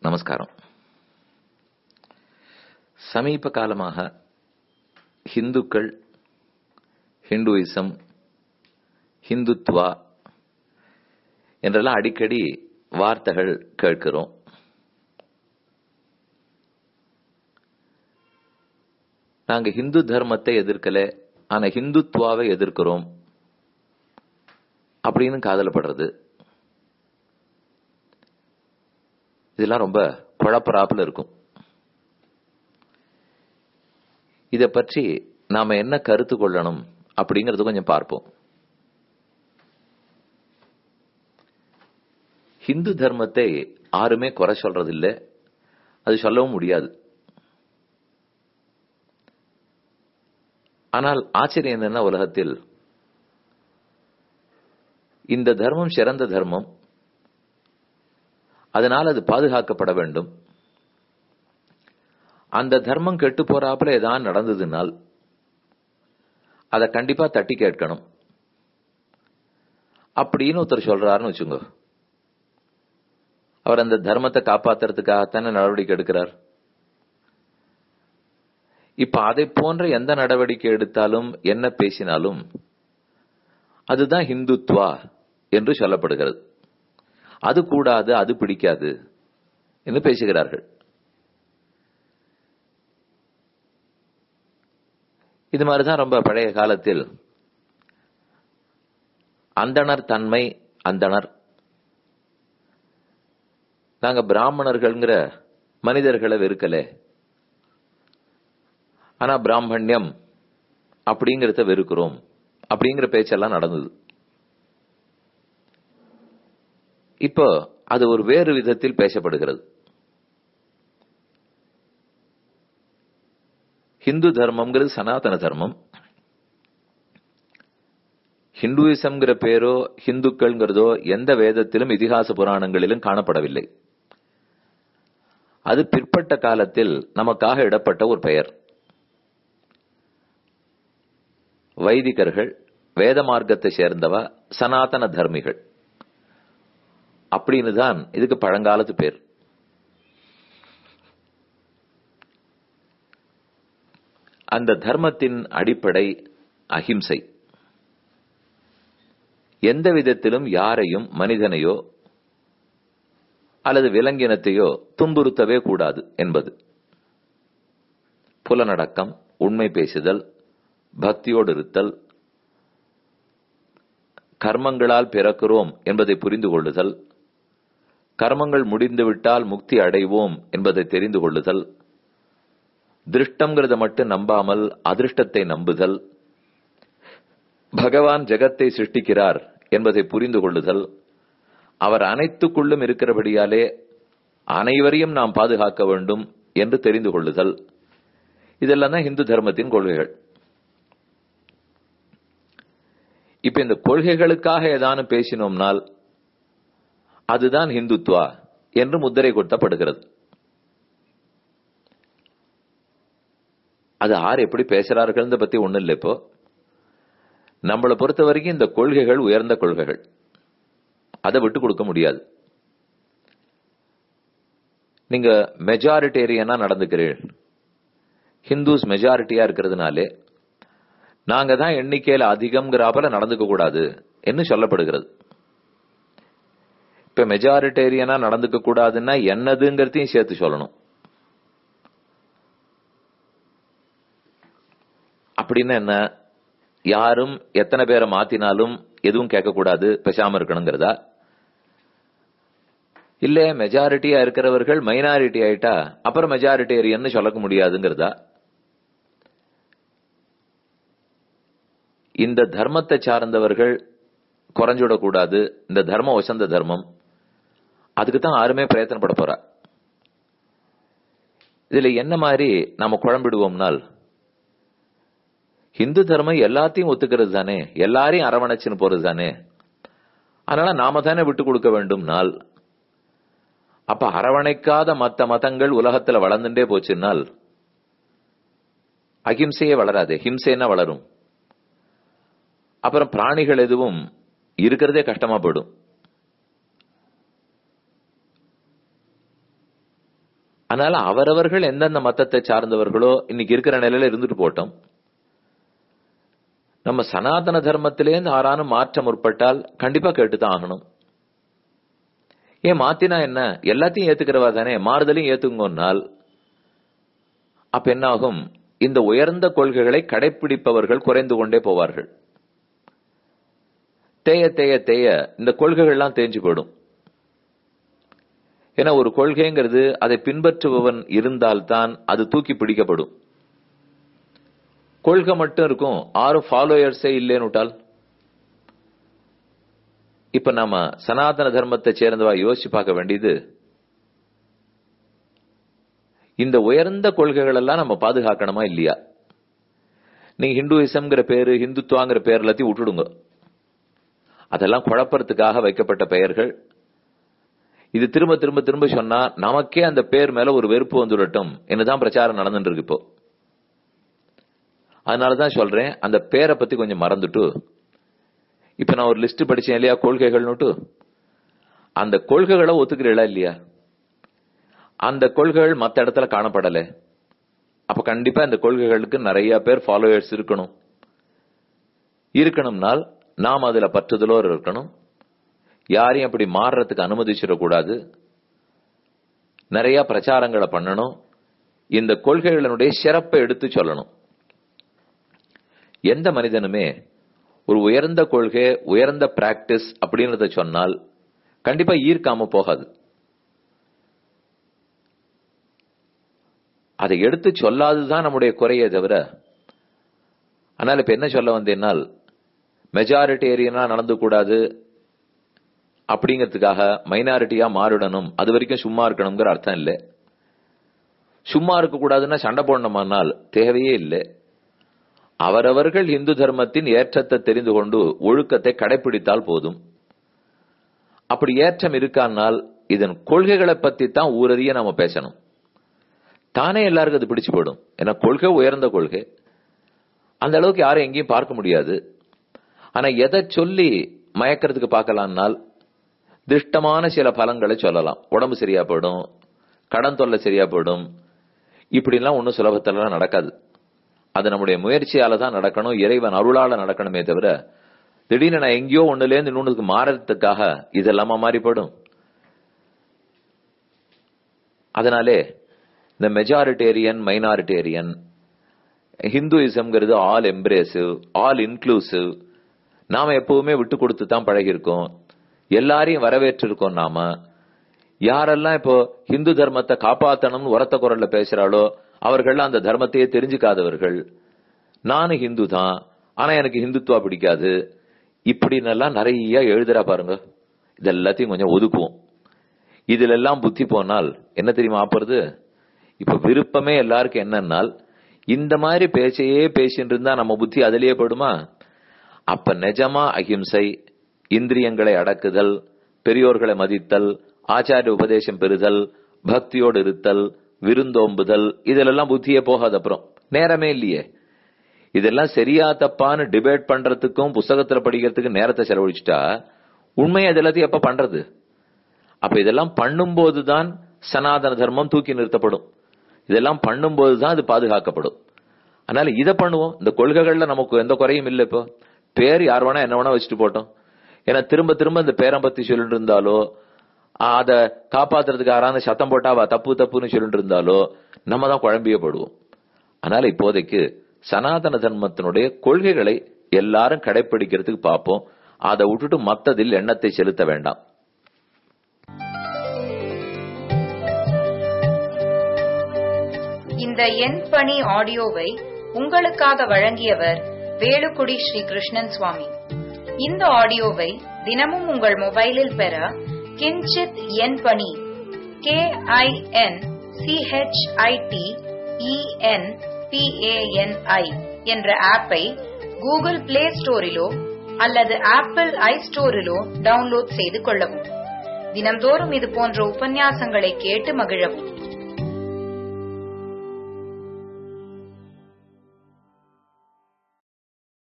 நமஸ்காரம் சமீப காலமாக ஹிந்துக்கள் ஹிந்துயிசம் ஹிந்துத்வா என்றெல்லாம் அடிக்கடி வார்த்தைகள் கேட்கிறோம் நாங்க ஹிந்து தர்மத்தை எதிர்க்கல ஆனா ஹிந்துத்வாவை எதிர்க்கிறோம் அப்படின்னு காதலப்படுறது இதெல்லாம் ரொம்ப குழப்பறாப்புல இருக்கும் இத பற்றி நாம என்ன கருத்து கொள்ளணும் அப்படிங்கறது கொஞ்சம் பார்ப்போம் ஹிந்து தர்மத்தை யாருமே குறை சொல்றது இல்ல அது சொல்லவும் முடியாது ஆனால் ஆச்சரியம் என்னன்னா உலகத்தில் இந்த தர்மம் சிறந்த தர்மம் அதனால் அது பாதுகாக்கப்பட வேண்டும் அந்த தர்மம் கெட்டு போறாப்புல ஏதாவது நடந்ததுனால் அதை கண்டிப்பா தட்டி கேட்கணும் அப்படின்னு ஒருத்தர் சொல்றாருன்னு வச்சுங்க அவர் அந்த தர்மத்தை காப்பாத்துறதுக்காகத்தானே நடவடிக்கை எடுக்கிறார் இப்ப அதை போன்ற எந்த நடவடிக்கை எடுத்தாலும் என்ன பேசினாலும் அதுதான் ஹிந்துத்வா என்று சொல்லப்படுகிறது அது கூடாது அது பிடிக்காது என்று பேசுகிறார்கள் இது மாதிரிதான் ரொம்ப பழைய காலத்தில் அந்தணர் தன்மை அந்தணர் நாங்க பிராமணர்கள்ங்கிற மனிதர்களை வெறுக்கல ஆனா பிராமணியம் அப்படிங்கறத வெறுக்கிறோம் அப்படிங்கிற பேச்செல்லாம் நடந்தது இப்போ அது ஒரு வேறு விதத்தில் பேசப்படுகிறது ஹிந்து தர்மம்ங்கிறது சனாதன தர்மம் ஹிந்துயிசம்ங்கிற பேரோ ஹிந்துக்கள்ங்கிறதோ எந்த வேதத்திலும் இதிகாச புராணங்களிலும் காணப்படவில்லை அது பிற்பட்ட காலத்தில் நமக்காக இடப்பட்ட ஒரு பெயர் வைதிகர்கள் வேத மார்க்கத்தை சேர்ந்தவ சனாதன தர்மிகள் அப்படின்னு தான் இதுக்கு பழங்காலத்து பேர் அந்த தர்மத்தின் அடிப்படை அஹிம்சை எந்த விதத்திலும் யாரையும் மனிதனையோ அல்லது விலங்கினத்தையோ துன்புறுத்தவே கூடாது என்பது புலனடக்கம் உண்மை பேசுதல் பக்தியோடு இருத்தல் கர்மங்களால் பிறக்கிறோம் என்பதை புரிந்து கொள்ளுதல் கர்மங்கள் முடிந்துவிட்டால் முக்தி அடைவோம் என்பதை தெரிந்து கொள்ளுதல் திருஷ்டம்ங்கிறத மட்டும் நம்பாமல் அதிர்ஷ்டத்தை நம்புதல் பகவான் ஜெகத்தை சிருஷ்டிக்கிறார் என்பதை புரிந்து கொள்ளுதல் அவர் அனைத்துக்குள்ளும் இருக்கிறபடியாலே அனைவரையும் நாம் பாதுகாக்க வேண்டும் என்று தெரிந்து கொள்ளுதல் இதெல்லாம் தான் இந்து தர்மத்தின் கொள்கைகள் இப்ப இந்த கொள்கைகளுக்காக ஏதானும் பேசினோம்னால் அதுதான் ஹிந்துத்வா என்று முத்திரை கொட்டப்படுகிறது அது ஆறு எப்படி பேசுறார்கள் பத்தி ஒண்ணு இல்லை இப்போ நம்மளை பொறுத்த வரைக்கும் இந்த கொள்கைகள் உயர்ந்த கொள்கைகள் அதை விட்டு கொடுக்க முடியாது நீங்க மெஜாரிட்டேரியனா நடந்துக்கிறீர்கள் ஹிந்துஸ் மெஜாரிட்டியா இருக்கிறதுனாலே நாங்க தான் எண்ணிக்கையில அதிகம்ங்கிறாப்பல நடந்துக்க கூடாது என்று சொல்லப்படுகிறது இப்ப மெஜாரிட்டேரியனா நடந்துக்க கூடாதுன்னா என்னதுங்கிறதையும் சேர்த்து சொல்லணும் அப்படின்னு என்ன யாரும் எத்தனை பேரை மாத்தினாலும் எதுவும் கேட்கக்கூடாது பேசாம இருக்கணுங்கிறதா இல்ல மெஜாரிட்டியா இருக்கிறவர்கள் மைனாரிட்டி ஆயிட்டா அப்புறம் மெஜாரிட்டேரியன் சொல்ல முடியாதுங்கிறதா இந்த தர்மத்தை சார்ந்தவர்கள் குறைஞ்சுடக்கூடாது இந்த தர்மம் வசந்த தர்மம் அதுக்கு தான் யாருமே பிரயத்தனப்பட போறா இதுல என்ன மாதிரி நாம குழம்பிடுவோம்னால் ஹிந்து தர்மம் எல்லாத்தையும் ஒத்துக்கிறது தானே எல்லாரையும் அரவணைச்சுன்னு போறது தானே அதனால நாம தானே விட்டு கொடுக்க வேண்டும்னால் அப்ப அரவணைக்காத மத்த மதங்கள் உலகத்துல வளர்ந்துட்டே போச்சுன்னால் அகிம்சையே வளராது ஹிம்சைன்னா வளரும் அப்புறம் பிராணிகள் எதுவும் இருக்கிறதே கஷ்டமா போயிடும் அதனால அவரவர்கள் எந்தெந்த மத்தத்தை சார்ந்தவர்களோ இன்னைக்கு இருக்கிற நிலையில இருந்துட்டு போட்டோம் நம்ம சனாதன தர்மத்திலேருந்து ஆறானும் மாற்ற முற்பட்டால் கண்டிப்பா கேட்டுதான் ஆகணும் ஏன் மாத்தினா என்ன எல்லாத்தையும் ஏத்துக்கிறவா தானே மாறுதலையும் ஏத்துங்கன்னால் அப்ப என்ன ஆகும் இந்த உயர்ந்த கொள்கைகளை கடைபிடிப்பவர்கள் குறைந்து கொண்டே போவார்கள் தேய தேய தேய இந்த கொள்கைகள்லாம் தேஞ்சு போயிடும் ஏன்னா ஒரு கொள்கைங்கிறது அதை பின்பற்றுபவன் இருந்தால்தான் அது தூக்கி பிடிக்கப்படும் கொள்கை மட்டும் இருக்கும் ஆறு ஃபாலோயர்ஸே இல்லைன்னு இப்ப நாம சனாதன தர்மத்தை சேர்ந்தவா யோசிச்சு பார்க்க வேண்டியது இந்த உயர்ந்த கொள்கைகள் எல்லாம் நம்ம பாதுகாக்கணுமா இல்லையா நீங்க ஹிந்துயிசம்ங்கிற பேரு ஹிந்துத்துவாங்கிற பேர் எல்லாத்தையும் விட்டுடுங்க அதெல்லாம் குழப்பறதுக்காக வைக்கப்பட்ட பெயர்கள் இது திரும்ப திரும்ப திரும்ப சொன்னா நமக்கே அந்த பேர் மேல ஒரு வெறுப்பு வந்துடட்டும் என்னதான் பிரச்சாரம் நடந்துட்டு இருக்கு இப்போ அதனாலதான் சொல்றேன் அந்த பேரை பத்தி கொஞ்சம் மறந்துட்டு இப்ப நான் ஒரு லிஸ்ட் படிச்சேன் இல்லையா கொள்கைகள்னுட்டு அந்த கொள்கைகளை ஒத்துக்கிறீங்களா இல்லையா அந்த கொள்கைகள் மத்த இடத்துல காணப்படல அப்ப கண்டிப்பா இந்த கொள்கைகளுக்கு நிறைய பேர் ஃபாலோயர்ஸ் இருக்கணும் இருக்கணும்னால் நாம் அதுல பற்றுதலோர் இருக்கணும் யாரையும் அப்படி மாறுறதுக்கு அனுமதிச்சிடக்கூடாது நிறைய பிரச்சாரங்களை பண்ணணும் இந்த கொள்கைகளினுடைய சிறப்பை எடுத்து சொல்லணும் எந்த மனிதனுமே ஒரு உயர்ந்த கொள்கை உயர்ந்த பிராக்டிஸ் அப்படின்றத சொன்னால் கண்டிப்பா ஈர்க்காம போகாது அதை எடுத்து சொல்லாததுதான் நம்முடைய குறையே தவிர ஆனால் இப்ப என்ன சொல்ல வந்தேன்னால் மெஜாரிட்டேரியனா நடந்து கூடாது அப்படிங்கிறதுக்காக மைனாரிட்டியா மாறிடணும் அது வரைக்கும் சும்மா இருக்கணுங்கிற அர்த்தம் இல்லை சும்மா இருக்க கூடாதுன்னா சண்டை போடணுமானால் தேவையே இல்லை அவரவர்கள் இந்து தர்மத்தின் ஏற்றத்தை தெரிந்து கொண்டு ஒழுக்கத்தை கடைபிடித்தால் போதும் அப்படி ஏற்றம் இருக்கானால் இதன் கொள்கைகளை பத்தி தான் ஊரறிய நாம பேசணும் தானே எல்லாருக்கும் அது பிடிச்சு போயிடும் ஏன்னா கொள்கை உயர்ந்த கொள்கை அந்த அளவுக்கு யாரும் எங்கேயும் பார்க்க முடியாது ஆனா எதை சொல்லி மயக்கிறதுக்கு பார்க்கலாம்னால் திஷ்டமான சில பலன்களை சொல்லலாம் உடம்பு சரியா போயிடும் கடன் தொல்லை சரியா போயிடும் இப்படிலாம் ஒன்றும் சுலபத்திலாம் நடக்காது அது நம்முடைய முயற்சியால தான் நடக்கணும் இறைவன் அருளால நடக்கணுமே தவிர திடீர்னு நான் எங்கேயோ ஒண்ணுலேருந்து இன்னொன்னுக்கு மாறதுக்காக இதெல்லாமா மாறி போயிடும் அதனாலே இந்த மெஜாரிட்டேரியன் மைனாரிட்டேரியன் ஹிந்துயிசம்ங்கிறது ஆல் எம்ப்ரேசிவ் ஆல் இன்க்ளூசிவ் நாம எப்பவுமே விட்டு கொடுத்து தான் பழகிருக்கோம் எல்லாரையும் வரவேற்றிருக்கோம் நாம யாரெல்லாம் இப்போ ஹிந்து தர்மத்தை காப்பாத்தணும்னு உரத்த குரல்ல பேசுறாளோ அவர்கள் அந்த தர்மத்தையே தெரிஞ்சுக்காதவர்கள் நானும் ஹிந்து தான் ஆனா எனக்கு ஹிந்துத்துவா பிடிக்காது இப்படின்னு எல்லாம் நிறைய எழுதுறா பாருங்க இது எல்லாத்தையும் கொஞ்சம் ஒதுக்குவோம் இதுல எல்லாம் புத்தி போனால் என்ன தெரியுமா ஆப்புறது இப்ப விருப்பமே எல்லாருக்கும் என்னன்னால் இந்த மாதிரி பேச்சையே பேசிட்டு இருந்தா நம்ம புத்தி அதிலேயே போடுமா அப்ப நிஜமா அகிம்சை இந்திரியங்களை அடக்குதல் பெரியோர்களை மதித்தல் ஆச்சாரிய உபதேசம் பெறுதல் பக்தியோடு இருத்தல் விருந்தோம்புதல் இதெல்லாம் புத்தியே போகாது அப்புறம் நேரமே இல்லையே இதெல்லாம் சரியா தப்பான்னு டிபேட் பண்றதுக்கும் புஸ்தகத்துல படிக்கிறதுக்கு நேரத்தை செலவழிச்சுட்டா உண்மையை அது எல்லாத்தையும் எப்ப பண்றது அப்ப இதெல்லாம் பண்ணும்போதுதான் சனாதன தர்மம் தூக்கி நிறுத்தப்படும் இதெல்லாம் பண்ணும்போதுதான் அது பாதுகாக்கப்படும் அதனால இதை பண்ணுவோம் இந்த கொள்கைகள்ல நமக்கு எந்த குறையும் இல்லை இப்போ பேர் யார் வேணா என்ன வேணா வச்சுட்டு போட்டோம் ஏன்னா திரும்ப திரும்ப இந்த பேரம் பத்தி சொல்லிட்டு இருந்தாலோ அத காப்பாத்துறதுக்கு யாராவது சத்தம் போட்டா அவ தப்பு தப்புன்னு சொல்லிட்டு இருந்தாலோ நம்ம தான் குழம்பியே படுவோம் அதனால இப்போதைக்கு சனாதன தர்மத்தினுடைய கொள்கைகளை எல்லாரும் கடைபிடிக்கிறதுக்கு பார்ப்போம் அதை விட்டுட்டு மத்ததில் எண்ணத்தை செலுத்த வேண்டாம் இந்த எண் பணி ஆடியோவை உங்களுக்காக வழங்கியவர் வேலுக்குடி ஸ்ரீ கிருஷ்ணன் சுவாமி இந்த ஆடியோவை தினமும் உங்கள் மொபைலில் பெற கிஞ்சித் எண் பணி கே ஐ என் சிஹெச்ஐடி இஎன் பிஏஎன்ஐ என்ற ஆப்பை கூகுள் பிளே ஸ்டோரிலோ அல்லது ஆப்பிள் ஐ ஸ்டோரிலோ டவுன்லோட் செய்து கொள்ளவும் தினம்தோறும் இது போன்ற உபன்யாசங்களை கேட்டு மகிழவும்